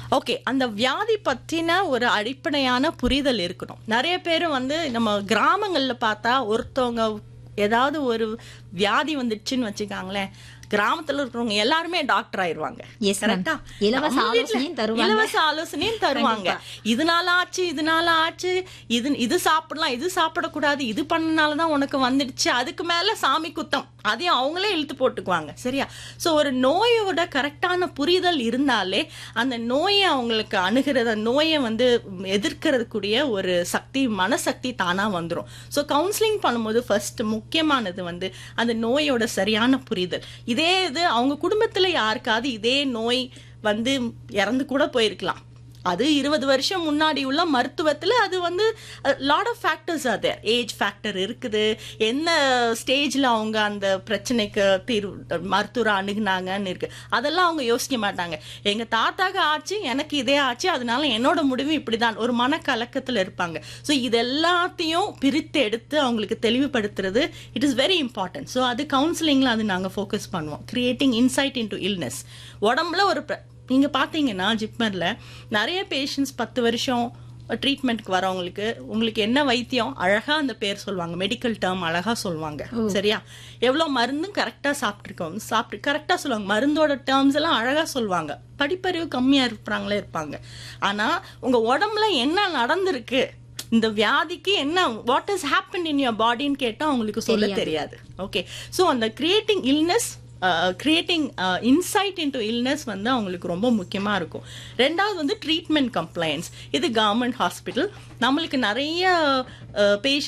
Okay அந்த வியாதி பற்றின ஒரு அடிப்படையான புரிதல் இருக்கணும் நிறைய பேர் வந்து நம்ம கிராமங்களில் பார்த்தா ஒருத்தவங்க ஏதாவது ஒரு வியாதி வந்துடுச்சுன்னு வச்சுக்காங்களேன் கிராமத்துல இருக்கிறவங்க எல்லாருமே டாக்டர் ஆயிருவாங்க Yes, ma'am. கரெக்டா இலவச நம்ம வீட்ல ஆலோசனையும் தருவாங்க. இலவச ஆலோசனையும் தருவாங்க இதனால ஆச்சு இதனால ஆச்சு இது இது சாப்பிடலாம் இது சாப்பிடக்கூடாது இது பண்ணனால தான் உனக்கு வந்துடுச்சு அதுக்கு மேல சாமி குத்தம் அதையும் அவங்களே இழுத்து போட்டுக்குவாங்க சரியா சோ ஒரு நோயோட கரெக்டான புரிதல் இருந்தாலே அந்த நோயை அவங்களுக்கு அணுகிறத நோயை வந்து எதிர்க்கிறதுக்குரிய ஒரு சக்தி மனசக்தி தானா வந்துரும் சோ கவுன்சிலிங் பண்ணும்போது ஃபர்ஸ்ட் முக்கியமானது வந்து அந்த நோயோட சரியான புரிதல் இதே இது அவங்க குடும்பத்துல யாருக்காவது இதே நோய் வந்து இறந்து கூட போயிருக்கலாம் அது இருபது வருஷம் முன்னாடி உள்ள மருத்துவத்துல அது வந்து லாட் ஆஃப் ஃபேக்டர்ஸ் அது ஏஜ் ஃபேக்டர் இருக்குது என்ன ஸ்டேஜ்ல அவங்க அந்த பிரச்சனைக்கு தீர்வு மருத்துவரை அணுகுனாங்கன்னு இருக்கு அதெல்லாம் அவங்க யோசிக்க மாட்டாங்க எங்க தாத்தாக்கு ஆச்சு எனக்கு இதே ஆச்சு அதனால என்னோட முடிவு இப்படிதான் ஒரு மனக்கலக்கத்துல இருப்பாங்க ஸோ இது எல்லாத்தையும் பிரித்து எடுத்து அவங்களுக்கு தெளிவுபடுத்துறது it is very important so அது கவுன்சிலிங்ல அது நாங்க ஃபோக்கஸ் பண்ணுவோம் கிரியேட்டிங் இன்சைட் இன்டு இல்னஸ் உடம்புல ஒரு பிர- நீங்க பாத்தீங்கன்னா ஜிப்மர்ல நிறைய பேஷண்ட்ஸ் பத்து வருஷம் ட்ரீட்மெண்ட்க்கு வரவங்களுக்கு உங்களுக்கு என்ன வைத்தியம் அழகா அந்த பேர் சொல்லுவாங்க மெடிக்கல் டேர்ம் அழகா சொல்லுவாங்க சரியா எவ்வளவு மருந்தும் கரெக்டா சாப்பிட்டுருக்கோம் சாப்பிட்டு கரெக்டா சொல்லுவாங்க மருந்தோட டேர்ம்ஸ் எல்லாம் அழகா சொல்லுவாங்க படிப்பறிவு கம்மியா இருப்பாங்களே இருப்பாங்க ஆனா உங்க உடம்புல என்ன நடந்திருக்கு இந்த வியாதிக்கு என்ன what is happen in your பாடின்னு கேட்டா அவங்களுக்கு சொல்ல தெரியாது ஓகே ஸோ அந்த creating illness creating inside into illness வந்து அவங்களுக்கு ரொம்ப முக்கியமாக இருக்கும் ரெண்டாவது வந்து ட்ரீட்மெண்ட் கம்ப்ளைண்ட்ஸ் இது கவர்மெண்ட் ஹாஸ்பிட்டல் நம்மளுக்கு நிறைய பேஷண்ட்